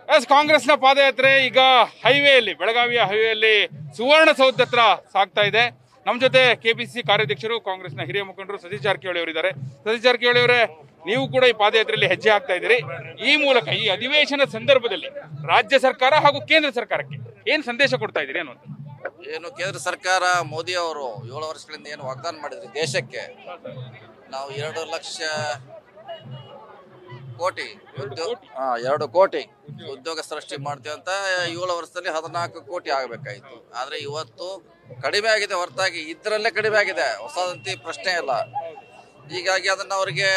S ಕಾಂಗ್ರೆಸ್ನ ಪಾದಯಾತ್ರೆ ಈಗ ಹೈವೇಯಲ್ಲಿ ಬೆಳಗಾವಿಯ ಹೈವೇಯಲ್ಲಿ ಸುವರ್ಣಸೌಧ ಹತ್ರ ಸಾಗ್ತಾ ಇದೆ ನಮ್ಮ ಜೊತೆ ಕೆಪಿಸಿಸಿ ಕಾರ್ಯಾಧ್ಯಕ್ಷರು ಕಾಂಗ್ರೆಸ್ನ ಹಿರಿಯ ಮುಖಂಡರು ಸತೀಶ್ ಜಾರಕಿಹೊಳಿ ಅವರಿದ್ದಾರೆ ಸತೀಶ್ ಜಾರಕಿಹೊಳಿ ಅವರೇ ನೀವು ಕೂಡ ಈ ಪಾದಯಾತ್ರೆಯಲ್ಲಿ ಹೆಜ್ಜೆ ಹಾಕ್ತಾ ಇದ್ದೀರಿ ಈ ಮೂಲಕ ಈ ಅಧಿವೇಶನ ಸಂದರ್ಭದಲ್ಲಿ ರಾಜ್ಯ ಸರ್ಕಾರ ಹಾಗೂ ಕೇಂದ್ರ ಸರ್ಕಾರಕ್ಕೆ ಏನ್ ಸಂದೇಶ ಕೊಡ್ತಾ ಇದ್ದೀರಿ ಅನ್ನುವಂಥ ಏನು ಕೇಂದ್ರ ಸರ್ಕಾರ ಮೋದಿ ಅವರು ಏಳು ವರ್ಷಗಳಿಂದ ಏನು ವಾಗ್ದಾನ ಮಾಡಿದ್ರು ದೇಶಕ್ಕೆ ನಾವು ಎರಡು ಲಕ್ಷ ಕೋಟಿ ಉದ್ಯೋಗ ಹಾ, ಎರಡು ಕೋಟಿ ಉದ್ಯೋಗ ಸೃಷ್ಟಿ ಮಾಡ್ತೀವಿ ಅಂತ ಏಳು ವರ್ಷದಲ್ಲಿ ಹದಿನಾಲ್ಕು ಕೋಟಿ ಆಗಬೇಕಾಯಿತು ಆದ್ರೆ ಇವತ್ತು ಕಡಿಮೆ ಆಗಿದೆ ಹೊರತಾಗಿ ಇದ್ರಲ್ಲೇ ಕಡಿಮೆ ಆಗಿದೆ ಹೊಸದಂತಿ ಪ್ರಶ್ನೆ ಇಲ್ಲ ಹೀಗಾಗಿ ಅದನ್ನ ಅವರಿಗೆ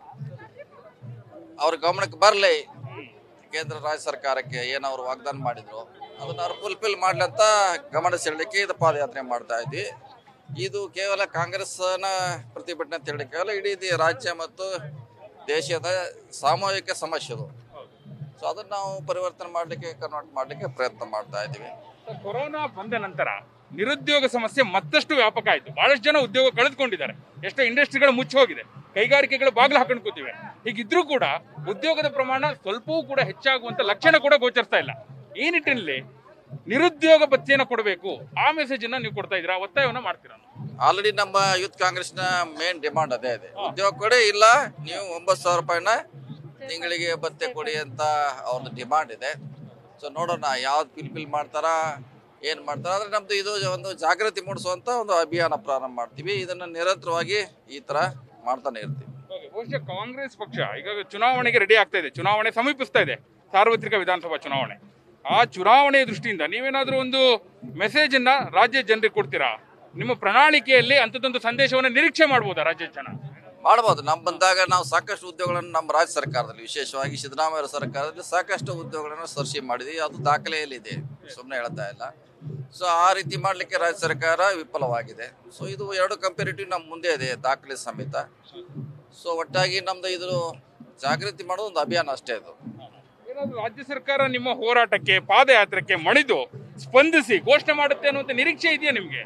ಅವ್ರ ಗಮನಕ್ಕೆ ಬರಲಿ ಕೇಂದ್ರ ರಾಜ್ಯ ಸರ್ಕಾರಕ್ಕೆ ಏನು ಅವ್ರು ವಾಗ್ದಾನ ಮಾಡಿದ್ರು ಅದನ್ನ ಅವ್ರು ಫುಲ್ಫಿಲ್ ಮಾಡ್ಲಿ ಅಂತ ಗಮನ ಸೆಳೆಯಲಿಕ್ಕೆ ಇದು ಪಾದಯಾತ್ರೆ ಮಾಡ್ತಾ ಇದ್ವಿ ಇದು ಕೇವಲ ಕಾಂಗ್ರೆಸ್ನ ಪ್ರತಿಭಟನೆ ಅಂತ ಹೇಳಿ ಕೇವಲ ಇಡೀ ದೇ- ರಾಜ್ಯ ಮತ್ತು ದೇಶದ ಸಾಮೂಹಿಕ ಸಮಸ್ಯೆ ಅದು ಸೊ ಅದನ್ನ ನಾವು ಪರಿವರ್ತನೆ ಮಾಡಲಿಕ್ಕೆ ಕನ್ವರ್ಟ್ ಮಾಡಲಿಕ್ಕೆ ಪ್ರಯತ್ನ ಮಾಡ್ತಾ ಇದ್ದೀವಿ ಕೊರೋನಾ ಬಂದ ನಂತರ ನಿರುದ್ಯೋಗ ಸಮಸ್ಯೆ ಮತ್ತಷ್ಟು ವ್ಯಾಪಕ ಆಯಿತು ಬಹಳಷ್ಟು ಜನ ಉದ್ಯೋಗ ಕಳೆದುಕೊಂಡಿದ್ದಾರೆ ಎಷ್ಟೋ ಇಂಡಸ್ಟ್ರಿಗಳು ಮುಚ್ಚಿ ಹೋಗಿದೆ ಕೈಗಾರಿಕೆಗಳು ಬಾಗಿಲು ಹಾಕೊಂಡು ಕೂತಿವೆ ಹೀಗಿದ್ರೂ ಕೂಡ ಉದ್ಯೋಗದ ಪ್ರಮಾಣ ಸ್ವಲ್ಪವೂ ಕೂಡ ಹೆಚ್ಚಾಗುವಂತ ಲಕ್ಷಣ ಕೂಡ ಗೋಚರಿಸ್ತಾ ಇಲ್ಲ ಈ ನಿಟ್ಟಿನಲ್ಲಿ ನಿರುದ್ಯೋಗ ಭತ್ಯೆಯನ್ನು ಕೊಡಬೇಕು ಆ ಮೆಸೇಜ್ ಅನ್ನ ನೀವು ಕೊಡ್ತಾ ಇದ್ದೀರಾ ಒತ್ತಾಯವನ್ನ ಮಾಡ್ತೀರಾ ಆಲ್ರೆಡಿ ನಮ್ಮ ಯೂತ್ ಕಾಂಗ್ರೆಸ್ನ ಮೇನ್ ಡಿಮಾಂಡ್ ಅದೇ ಇದೆ ಉದ್ಯೋಗ ಕೊಡಿ ಇಲ್ಲ ನೀವು ಒಂಬತ್ತು ಸಾವಿರ ರೂಪಾಯಿನ ತಿಂಗಳಿಗೆ ಭತ್ಯೆ ಕೊಡಿ ಅಂತ ಅವ್ರದ್ದು ಡಿಮಾಂಡ್ ಇದೆ ಸೊ ನೋಡೋಣ ಯಾವ್ದು ಪಿಲ್ ಪಿಲ್ ಮಾಡ್ತಾರ ಏನು ಮಾಡ್ತಾರ ಅಂದ್ರೆ ನಮ್ದು ಇದು ಒಂದು ಜಾಗೃತಿ ಮೂಡಿಸುವಂತ ಒಂದು ಅಭಿಯಾನ ಪ್ರಾರಂಭ ಮಾಡ್ತೀವಿ ಇದನ್ನ ನಿರಂತರವಾಗಿ ಈ ತರ ಮಾಡ್ತಾನೆ ಇರ್ತೀವಿ Okay, ಬಹುಶಃ ಕಾಂಗ್ರೆಸ್ ಪಕ್ಷ ಈಗ ಚುನಾವಣೆಗೆ ರೆಡಿ ಆಗ್ತಾ ಇದೆ ಚುನಾವಣೆ ಸಮೀಪಿಸ್ತಾ ಇದೆ ಸಾರ್ವತ್ರಿಕ ವಿಧಾನಸಭಾ ಚುನಾವಣೆ ಆ ಚುನಾವಣೆಯ ದೃಷ್ಟಿಯಿಂದ ನೀವೇನಾದ್ರೂ ಒಂದು ಮೆಸೇಜ್ ಅನ್ನ ರಾಜ್ಯ ಜನರಿಗೆ ಕೊಡ್ತೀರಾ ನಿಮ್ಮ ಪ್ರಣಾಳಿಕೆಯಲ್ಲಿ ಅಂಥದ್ದೊಂದು ಸಂದೇಶವನ್ನು ನಿರೀಕ್ಷೆ ಮಾಡ್ಬೋದಾ ರಾಜ್ಯದ ಜನ ಮಾಡ್ಬೋದು ನಮ್ಮ ಬಂದಾಗ ನಾವು ಸಾಕಷ್ಟು ಉದ್ಯೋಗಗಳನ್ನು ನಮ್ಮ ರಾಜ್ಯ ಸರ್ಕಾರದಲ್ಲಿ ವಿಶೇಷವಾಗಿ ಸಿದ್ದರಾಮಯ್ಯ ಸರ್ಕಾರದಲ್ಲಿ ಸಾಕಷ್ಟು ಉದ್ಯೋಗಗಳನ್ನು ಸೃಷ್ಟಿ ಮಾಡಿದ್ವಿ ಅದು ದಾಖಲೆಯಲ್ಲಿದೆ ಸುಮ್ಮನೆ ಹೇಳ್ತಾ ಇಲ್ಲ ಸೊ ಆ ರೀತಿ ಮಾಡಲಿಕ್ಕೆ ರಾಜ್ಯ ಸರ್ಕಾರ ವಿಫಲವಾಗಿದೆ ಸೊ ಇದು ಎರಡು ಕಂಪೇರಿಟಿವ್ ನಮ್ಮ ಮುಂದೆ ಇದೆ ದಾಖಲೆ ಸಮೇತ ಸೊ ಒಟ್ಟಾಗಿ ನಮ್ದು ಇದು ಜಾಗೃತಿ ಮಾಡೋದು ಒಂದು ಅಭಿಯಾನ ಅಷ್ಟೇ ಇದು ಏನಾದ್ರೂ ರಾಜ್ಯ ಸರ್ಕಾರ ನಿಮ್ಮ ಹೋರಾಟಕ್ಕೆ ಪಾದಯಾತ್ರೆಗೆ ಮಣಿದು ಸ್ಪಂದಿಸಿ ಘೋಷಣೆ ಮಾಡುತ್ತೆ ಅನ್ನುವಂಥ ನಿರೀಕ್ಷೆ ಇದೆಯಾ ನಿಮ್ಗೆ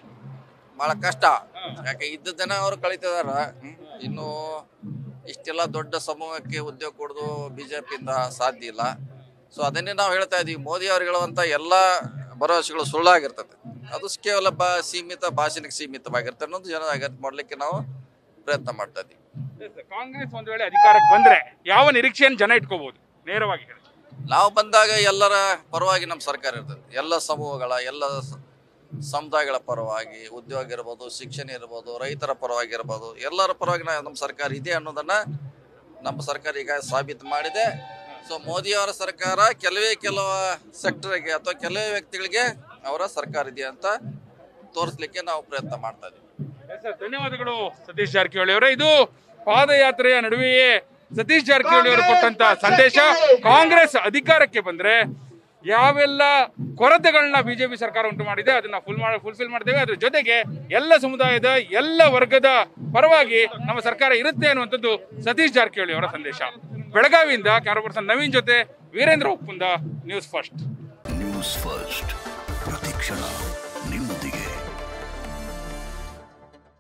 ಬಹಳ ಕಷ್ಟ ಯಾಕೆ ಇದ್ದದನ್ನ ಅವರು ಕಳಿತಿದಾರ ಇನ್ನು ಇಷ್ಟೆಲ್ಲ ದೊಡ್ಡ ಸಮೂಹಕ್ಕೆ ಉದ್ಯೋಗ ಕೊಡೋದು ಬಿಜೆಪಿಯಿಂದ ಸಾಧ್ಯ ಇಲ್ಲ ಸೊ ಅದನ್ನೇ ನಾವು ಹೇಳ್ತಾ ಇದೀವಿ ಮೋದಿ ಅವ್ರು ಹೇಳುವಂತ ಎಲ್ಲ ಭರವಸೆಗಳು ಸುಳ್ಳಾಗಿರ್ತದೆ ಅದು ಕೇವಲ ಬಾ ಸೀಮಿತ ಭಾಷಣಕ್ಕೆ ಸೀಮಿತವಾಗಿರುತ್ತೆ ಅನ್ನೋದು ಜನ ಜಾಗೃತಿ ಮಾಡ್ಲಿಕ್ಕೆ ನಾವು ಪ್ರಯತ್ನ ಮಾಡ್ತಾ ಇದೀವಿ ಕಾಂಗ್ರೆಸ್ ಒಂದ್ ವೇಳೆ ಅಧಿಕಾರಕ್ಕೆ ಬಂದ್ರೆ ಯಾವ ನಿರೀಕ್ಷೆಯನ್ನು ಜನ ಇಟ್ಕೋಬಹುದು ನೇರವಾಗಿ ಹೇಳಿ ನಾವು ಬಂದಾಗ ಎಲ್ಲರ ಪರವಾಗಿ ನಮ್ಮ ಸರ್ಕಾರ ಇರ್ತದೆ ಎಲ್ಲ ಸಮೂಹಗಳ ಎಲ್ಲ ಸ- ಸಮುದಾಯಗಳ ಪರವಾಗಿ ಉದ್ಯೋಗ ಇರ್ಬೋದು ಶಿಕ್ಷಣ ಇರ್ಬೋದು ರೈತರ ಪರವಾಗಿ ಇರ್ಬೋದು ಎಲ್ಲರ ಪರವಾಗಿ ನಾ- ನಮ್ಮ ಸರ್ಕಾರ ಇದೆ ಅನ್ನೋದನ್ನ ನಮ್ಮ ಸರ್ಕಾರ ಈಗ ಸಾಬೀತು ಮಾಡಿದೆ ಸೊ ಮೋದಿಯವರ ಸರ್ಕಾರ ಕೆಲವೇ ಕೆಲವು ಸೆಕ್ಟರ್ಗೆ ಅಥವಾ ಕೆಲವೇ ವ್ಯಕ್ತಿಗಳಿಗೆ ಅವರ ಸರ್ಕಾರ ಇದೆ ಅಂತ ತೋರಿಸ್ಲಿಕ್ಕೆ ನಾವು ಪ್ರಯತ್ನ ಮಾಡ್ತಾ ಇದ್ದೀವಿ ಎಸ್ ಸರ್, ಧನ್ಯವಾದಗಳು ಸತೀಶ್ ಜಾರಕಿಹೊಳಿ ಅವರೇ ಇದು ಪಾದಯಾತ್ರೆಯ ನಡುವೆಯೇ ಸತೀಶ್ ಜಾರಕಿಹೊಳಿ ಅವರು ಕೊಟ್ಟಂತ ಸಂದೇಶ ಕಾಂಗ್ರೆಸ್ ಅಧಿಕಾರಕ್ಕೆ ಬಂದ್ರೆ ಯಾವೆಲ್ಲ ಕೊರತೆಗಳನ್ನ ಬಿಜೆಪಿ ಸರ್ಕಾರ ಉಂಟು ಮಾಡಿದೆ ಅದನ್ನ ಫುಲ್ ಮಾಡ ಫುಲ್ಫಿಲ್ ಮಾಡ್ತೇವೆ ಅದ್ರ ಜೊತೆಗೆ ಎಲ್ಲ ಸಮುದಾಯದ ಎಲ್ಲ ವರ್ಗದ ಪರವಾಗಿ ನಮ್ಮ ಸರ್ಕಾರ ಇರುತ್ತೆ ಅನ್ನುವಂಥದ್ದು ಸತೀಶ್ ಜಾರಕಿಹೊಳಿ ಅವರ ಸಂದೇಶ ಬೆಳಗಾವಿಯಿಂದ ಕ್ಯಾಮರಾ ಪರ್ಸನ್ ನವೀನ್ ಜೊತೆ Veerendra Uppunda news first news first ಪ್ರತಿಕ್ಷಣ